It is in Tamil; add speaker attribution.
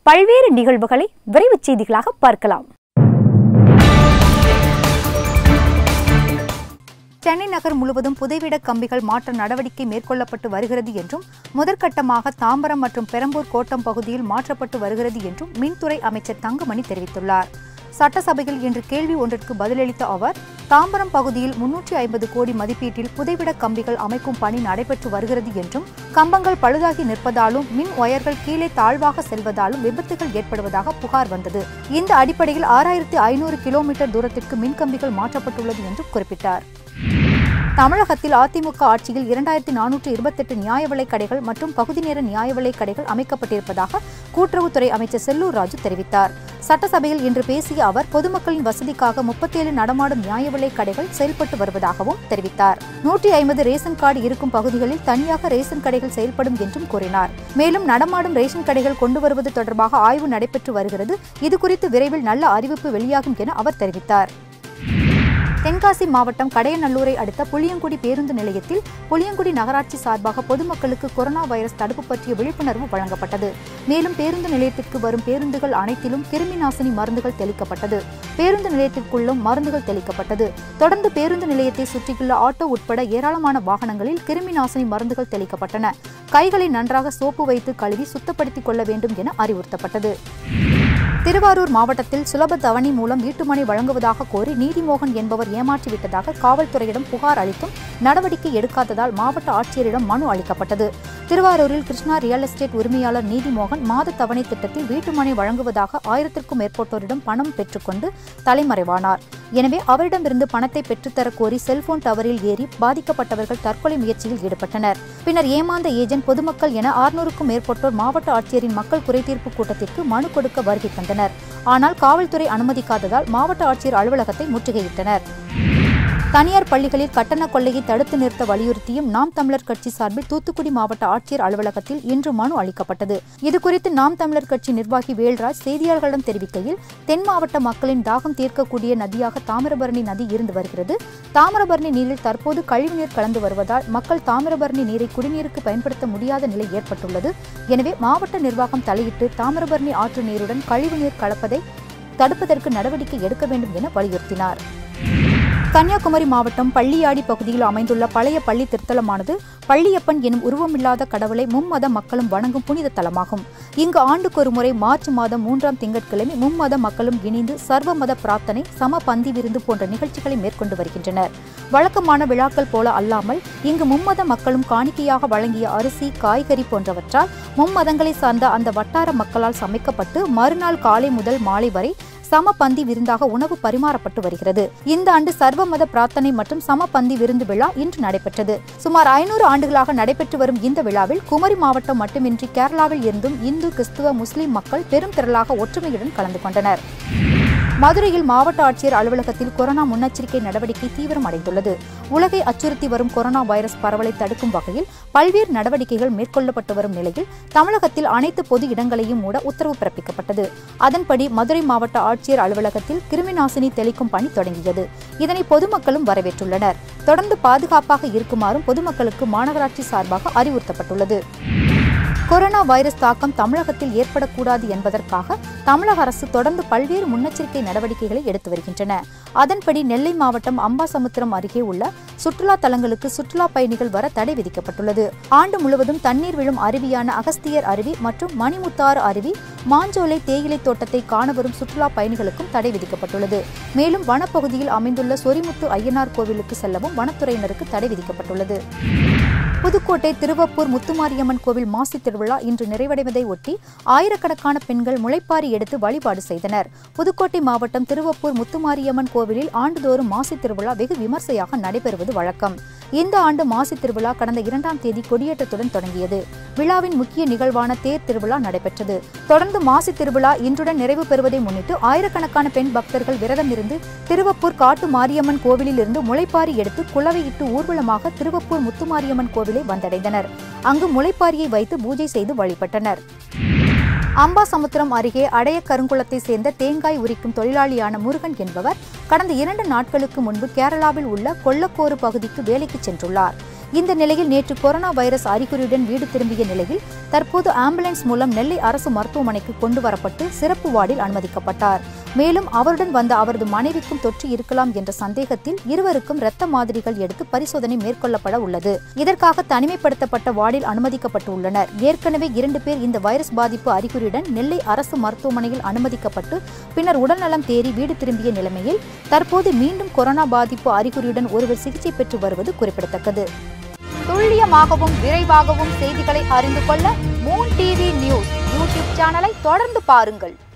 Speaker 1: பல்வேறு நிகழ்வுகளை விரைவுச் செய்திகளாக பார்க்கலாம் சென்னை நகர் முழுவதும் புதைவிட கம்பிகள் மாற்ற நடவடிக்கை மேற்கொள்ளப்பட்டு வருகிறது என்றும் முதற்கட்டமாக தாம்பரம் மற்றும் பெரம்பூர் கோட்டம் பகுதியில் மாற்றப்பட்டு வருகிறது என்றும் மின்துறை அமைச்சர் தங்கமணி தெரிவித்துள்ளார் சட்டசபையில் இன்று கேள்வி ஒன்றிற்கு பதிலளித்த அவர் தாம்பரம் பகுதியில் முன்னூற்றி ஐம்பது கோடி மதிப்பீட்டில் புதைவிட கம்பிகள் அமைக்கும் பணி நடைபெற்று வருகிறது என்றும் கம்பங்கள் பழுதாகி நிற்பதாலும் மின் ஒயர்கள் கீழே தாழ்வாக செல்வதாலும் விபத்துகள் ஏற்படுவதாக புகார் வந்தது இந்த அடிப்படையில் ஆறாயிரத்தி ஐநூறு கிலோமீட்டர் தூரத்திற்கு மின்கம்பிகள் மாற்றப்பட்டுள்ளது என்றும் குறிப்பிட்டார் தமிழகத்தில் அதிமுக ஆட்சியில் இரண்டாயிரத்தி நானூற்று இருபத்தெட்டு நியாய விலைக் கடைகள் மற்றும் பகுதி நேர நியாய விலைக் கடைகள் அமைக்கப்பட்டிருப்பதாக கூட்டுறவுத்துறை அமைச்சர் செல்லூர் ராஜு தெரிவித்தார் சட்டசபையில் இன்று பேசிய அவர் பொதுமக்களின் வசதிக்காக முப்பத்தேழு நடமாடும் நியாய விலைக் கடைகள் செயல்பட்டு வருவதாகவும் தெரிவித்தார் நூற்றி ஐம்பது ரேஷன் கார்டு இருக்கும் பகுதிகளில் தனியாக ரேஷன் கடைகள் செயல்படும் என்றும் கூறினார் மேலும் நடமாடும் ரேஷன் கடைகள் கொண்டு வருவது தொடர்பாக ஆய்வு நடைபெற்று வருகிறது இதுகுறித்து விரைவில் நல்ல அறிவிப்பு வெளியாகும் என அவர் தெரிவித்தார் தென்காசி மாவட்டம் கடையநல்லூரை அடுத்த புளியங்குடி பேருந்து நிலையத்தில் புளியங்குடி நகராட்சி சார்பாக பொதுமக்களுக்கு கொரோனா வைரஸ் தடுப்பு பற்றிய விழிப்புணர்வு வழங்கப்பட்டது மேலும் பேருந்து நிலையத்திற்கு வரும் பேருந்துகள் அனைத்திலும் கிருமி நாசினி மருந்துகள் தெளிக்கப்பட்டது பேருந்து நிலையத்திற்குள்ளும் மருந்துகள் தெளிக்கப்பட்டது தொடர்ந்து பேருந்து நிலையத்தை சுற்றியுள்ள ஆட்டோ உட்பட ஏராளமான வாகனங்களில் கிருமி நாசினி மருந்துகள் தெளிக்கப்பட்டன கைகளை நன்றாக சோப்பு வைத்து கழுவி சுத்தப்படுத்திக் கொள்ள வேண்டும் என அறிவுறுத்தப்பட்டது திருவாரூர் மாவட்டத்தில் சுலப தவணை மூலம் வீட்டுமனை வழங்குவதாக கோரி நீதிமோகன் என்பவர் ஏமாற்றிவிட்டதாக காவல்துறையிடம் புகார் அளித்தும் நடவடிக்கை எடுக்காததால் மாவட்ட ஆட்சியரிடம் மனு அளிக்கப்பட்டது திருவாரூரில் கிருஷ்ணா ரியல் எஸ்டேட் உரிமையாளர் நீதிமோகன் மாத தவணை திட்டத்தில் வீட்டுமனை வழங்குவதாக ஆயிரத்திற்கும் மேற்பட்டோரிடம் பணம் பெற்றுக்கொண்டு தலைமறைவானார் எனவே அவரிடமிருந்து பணத்தை பெற்றுத்தரக் கோரி செல்போன் டவரில் ஏறி பாதிக்கப்பட்டவர்கள் தற்கொலை முயற்சியில் ஈடுபட்டனர் பின்னர் ஏமாந்த ஏஜென்ட் பொதுமக்கள் என ஆறுநூறுக்கும் மேற்பட்டோர் மாவட்ட ஆட்சியரின் மக்கள் குறைதீர்ப்பு கூட்டத்திற்கு மனு கொடுக்க வருகை தந்தனர் ஆனால் காவல்துறை அனுமதிக்காததால் மாவட்ட ஆட்சியர் அலுவலகத்தை முற்றுகையிட்டனர் தனியார் பள்ளிகளில் கட்டண கொள்ளையை தடுத்து நிறுத்த வலியுறுத்தியும் நாம் தமிழர் கட்சி சார்பில் தூத்துக்குடி மாவட்ட ஆட்சியர் அலுவலகத்தில் இன்று மனு அளிக்கப்பட்டது இதுகுறித்து நாம் தமிழர் கட்சி நிர்வாகி வேல்ராஜ் செய்தியாளர்களிடம் தெரிவிக்கையில் தென் மாவட்ட மக்களின் தாகம் தீர்க்கக்கூடிய நதியாக தாமிரபரணி நதி இருந்து வருகிறது தாமிரபரணி நீரில் தற்போது கழிவுநீர் கலந்து வருவதால் மக்கள் தாமிரபரணி நீரை குடிநீருக்கு பயன்படுத்த முடியாத நிலை ஏற்பட்டுள்ளது எனவே மாவட்ட நிர்வாகம் தலையிட்டு தாமிரபரணி ஆற்று நீருடன் கழிவுநீர் கலப்பதை தடுப்பதற்கு நடவடிக்கை எடுக்க வேண்டும் என வலியுறுத்தினார் கன்னியாகுமரி மாவட்டம் பள்ளியாடி பகுதியில் அமைந்துள்ள பழைய பள்ளி திருத்தலமானது பள்ளியப்பன் எனும் உருவமில்லாத கடவுளை மும்மத மக்களும் வணங்கும் புனித தலமாகும் இங்கு ஆண்டுக்கொரு முறை மார்ச் மாதம் மூன்றாம் திங்கட்கிழமை மும்மத மக்களும் இணைந்து சர்வ மத பிரார்த்தனை சம பந்தி விருந்து போன்ற நிகழ்ச்சிகளை மேற்கொண்டு வருகின்றனர் வழக்கமான விழாக்கள் போல அல்லாமல் இங்கு மும்மத மக்களும் காணிக்கையாக வழங்கிய அரிசி காய்கறி போன்றவற்றால் மும்மதங்களை சார்ந்த அந்த வட்டார மக்களால் சமைக்கப்பட்டு மறுநாள் காலை முதல் மாலை வரை சம பந்தி விருந்தாக உணவு பரிமாறப்பட்டு வருகிறது இந்த ஆண்டு சர்வ மத பிரார்த்தனை மற்றும் சம பந்தி விருந்து விழா இன்று நடைபெற்றது சுமார் ஐநூறு ஆண்டுகளாக நடைபெற்று வரும் இந்த விழாவில் குமரி மாவட்டம் மட்டுமின்றி கேரளாவில் இருந்தும் இந்து கிறிஸ்துவ முஸ்லிம் மக்கள் பெரும் திரளாக ஒற்றுமையுடன் கலந்து கொண்டனர் மதுரையில் மாவட்ட ஆட்சியர் அலுவலகத்தில் கொரோனா முன்னெச்சரிக்கை நடவடிக்கை தீவிரமடைந்துள்ளது உலகை அச்சுறுத்தி வரும் கொரோனா வைரஸ் பரவலை தடுக்கும் வகையில் பல்வேறு நடவடிக்கைகள் மேற்கொள்ளப்பட்டு வரும் நிலையில் தமிழகத்தில் அனைத்து பொது இடங்களையும் மூட உத்தரவு பிறப்பிக்கப்பட்டது அதன்படி மதுரை மாவட்ட ஆட்சியர் அலுவலகத்தில் கிருமிநாசினி தெளிக்கும் பணி தொடங்கியது இதனை பொதுமக்களும் வரவேற்றுள்ளனர் தொடர்ந்து பாதுகாப்பாக இருக்குமாறும் பொதுமக்களுக்கு மாநகராட்சி சார்பாக அறிவுறுத்தப்பட்டுள்ளது கொரோனா வைரஸ் தாக்கம் தமிழகத்தில் ஏற்படக்கூடாது என்பதற்காக தமிழக அரசு தொடர்ந்து பல்வேறு முன்னெச்சரிக்கை நடவடிக்கைகளை எடுத்து வருகின்றன அதன்படி நெல்லை மாவட்டம் அம்பாசமுத்திரம் அருகே உள்ள சுற்றுலா தலங்களுக்கு சுற்றுலா பயணிகள் வர தடை விதிக்கப்பட்டுள்ளது ஆண்டு முழுவதும் தண்ணீர் விழும் அருவியான அகஸ்தியர் அருவி மற்றும் மணிமுத்தாறு அருவி மாஞ்சோலை தேயிலை தோட்டத்தை காண வரும் சுற்றுலா பயணிகளுக்கும் தடை விதிக்கப்பட்டுள்ளது மேலும் வனப்பகுதியில் அமைந்துள்ள சொரிமுத்து ஐயனார் கோவிலுக்கு செல்லவும் வனத்துறையினருக்கு தடை விதிக்கப்பட்டுள்ளது புதுக்கோட்டை திருவப்பூர் முத்துமாரியம்மன் கோவில் மாசி திருவிழா இன்று நிறைவடைவதை ஒட்டி ஆயிரக்கணக்கான பெண்கள் முளைப்பாரி எடுத்து வழிபாடு செய்தனர் புதுக்கோட்டை மாவட்டம் திருவப்பூர் முத்துமாரியம்மன் கோவிலில் ஆண்டுதோறும் மாசி திருவிழா வெகு விமர்சையாக நடைபெறுவது வழக்கம் இந்த ஆண்டு மாசி திருவிழா கடந்த இரண்டாம் தேதி கொடியேற்றத்துடன் தொடங்கியது விழாவின் முக்கிய நிகழ்வான தேர் திருவிழா நடைபெற்றது தொடர்ந்து மாசி திருவிழா இன்றுடன் நிறைவு பெறுவதை முன்னிட்டு ஆயிரக்கணக்கான பெண் பக்தர்கள் விரதம் இருந்து திருவப்பூர் காட்டு மாரியம்மன் கோவிலில் இருந்து முளைப்பாரி எடுத்து குளவையிட்டு ஊர்வலமாக திருவப்பூர் முத்துமாரியம்மன் கோவிலை வந்தடைந்தனர் அங்கு முளைப்பாரியை வைத்து பூஜை செய்து வழிபட்டனர் அம்பாசமுத்திரம் அருகே அடைய கருங்குளத்தை சேர்ந்த தேங்காய் உரிக்கும் தொழிலாளியான முருகன் என்பவர் கடந்த இரண்டு நாட்களுக்கு முன்பு கேரளாவில் உள்ள கொல்லக்கோறு பகுதிக்கு வேலைக்கு சென்றுள்ளார் இந்த நிலையில் நேற்று கொரோனா வைரஸ் அறிகுறியுடன் வீடு திரும்பிய நிலையில் தற்போது ஆம்புலன்ஸ் மூலம் நெல்லை அரசு மருத்துவமனைக்கு கொண்டு வரப்பட்டு சிறப்பு வார்டில் அனுமதிக்கப்பட்டார் மேலும் அவருடன் வந்த அவரது மனைவிக்கும் தொற்று இருக்கலாம் என்ற சந்தேகத்தில் இருவருக்கும் இரத்த மாதிரிகள் எடுத்து பரிசோதனை மேற்கொள்ளப்பட உள்ளது இதற்காக தனிமைப்படுத்தப்பட்ட வார்டில் அனுமதிக்கப்பட்டு உள்ளனர் ஏற்கனவே இரண்டு பேர் இந்த வைரஸ் பாதிப்பு அறிகுறியுடன் நெல்லை அரசு மருத்துவமனையில் அனுமதிக்கப்பட்டு பின்னர் உடல்நலம் தேறி வீடு திரும்பிய நிலைமையில் தற்போது மீண்டும் கொரோனா பாதிப்பு அறிகுறியுடன் ஒருவர் சிகிச்சை பெற்று வருவது குறிப்பிடத்தக்கது துல்லியமாகவும் விரைவாகவும் செய்திகளை அறிந்து கொள்ள மூன் டிவி நியூஸ் யூடியூப் சேனலை தொடர்ந்து பாருங்கள்